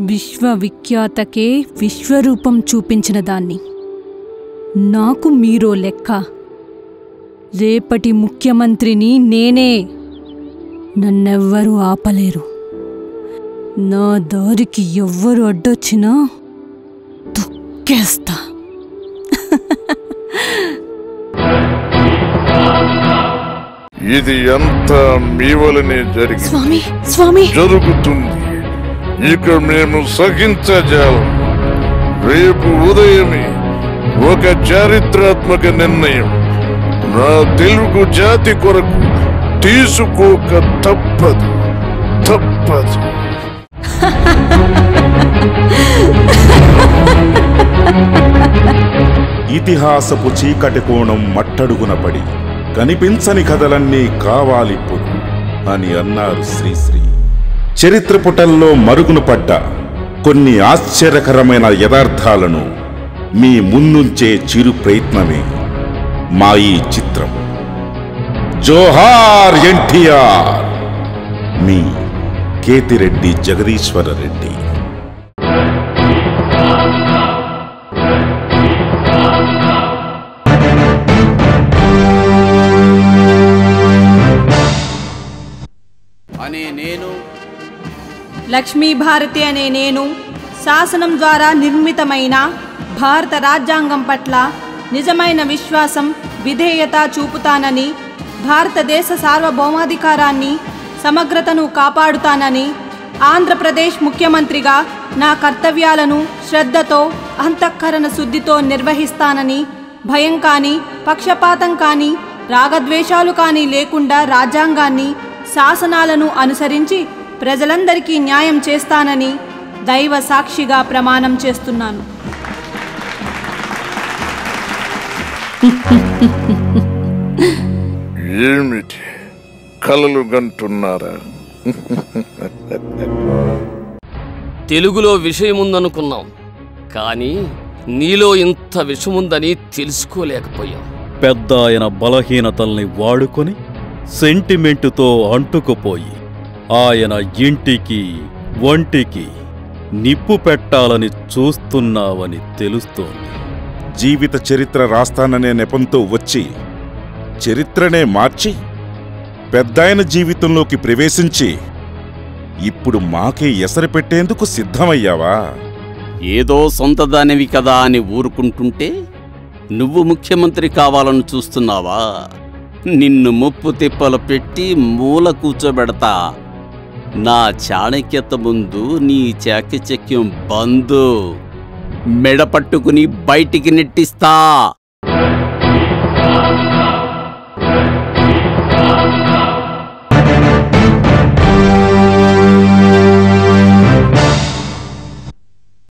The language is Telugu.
విశ్వవిఖ్యాతకే విశ్వరూపం చూపించిన దాన్ని నాకు మీరో లెక్క రేపటి ముఖ్యమంత్రిని నేనే నన్నెవ్వరూ ఆపలేరు నా దారికి ఎవ్వరు అడ్డొచ్చినా తొక్కేస్తా ఇది అంతా మీ వలనే జరిగింది స్వామి స్వామి జరుగుతుంది ఇక మేము సహించజాలం రేపు ఉదయమే ఒక చారిత్రాత్మక నిర్ణయం నా తెలుగు జాతి కొరకు తీసుకోక తప్పదు తప్పదు ఇతిహాసపు చీకటి కోణం మట్టడుగున పడి కనిపించని కథలన్నీ కావాలిప్పుడు అని అన్నారు శ్రీశ్రీ చరిత్ర పుటల్లో మరుగున పడ్డ కొన్ని ఆశ్చర్యకరమైన యథార్థాలను మీ ముందుంచే చిరు ప్రయత్నమే మా ఈ చిత్రం జోహార్ ఎన్టీఆర్ మీ కేతిరెడ్డి జగదీశ్వర రెడ్డి అనే నేను లక్ష్మీ భారతి అనే నేను శాసనం ద్వారా నిర్మితమైన భారత రాజ్యాంగం పట్ల నిజమైన విశ్వాసం విధేయత చూపుతానని భారతదేశ సార్వభౌమాధికారాన్ని సమగ్రతను కాపాడుతానని ఆంధ్రప్రదేశ్ ముఖ్యమంత్రిగా నా కర్తవ్యాలను శ్రద్ధతో అంతఃకరణ శుద్ధితో నిర్వహిస్తానని భయం కానీ పక్షపాతం కానీ రాగద్వేషాలు కానీ లేకుండా రాజ్యాంగాన్ని శాసనాలను అనుసరించి ప్రజలందరికీ న్యాయం చేస్తానని దైవ సాక్షిగా ప్రమాణం చేస్తున్నాను ఏమిటి కలలు గంటున్నారా తెలుగులో విషయముందనుకున్నాం కానీ నీలో ఇంత విషముందని తెలుసుకోలేకపోయాం పెద్ద ఆయన బలహీనతల్ని వాడుకొని సెంటిమెంటుతో అంటుకుపోయి ఆయన ఇంటికి ఒంటికి నిప్పు పెట్టాలని చూస్తున్నావని తెలుస్తోంది జీవిత చరిత్ర రాస్తాననే నెపంతో వచ్చి చరిత్రనే మార్చి పెద్దాయన జీవితంలోకి ప్రవేశించి ఇప్పుడు మాకే ఎసరు పెట్టేందుకు సిద్ధమయ్యావా ఏదో సొంతదానివి కదా అని ఊరుకుంటుంటే నువ్వు ముఖ్యమంత్రి కావాలని చూస్తున్నావా నిన్ను ముప్పు తిప్పలు పెట్టి మూల కూర్చోబెడతా నా చాణక్యత ముందు నీ చాకచక్యం బందు మెడ పట్టుకుని బయటికి నెట్టిస్తా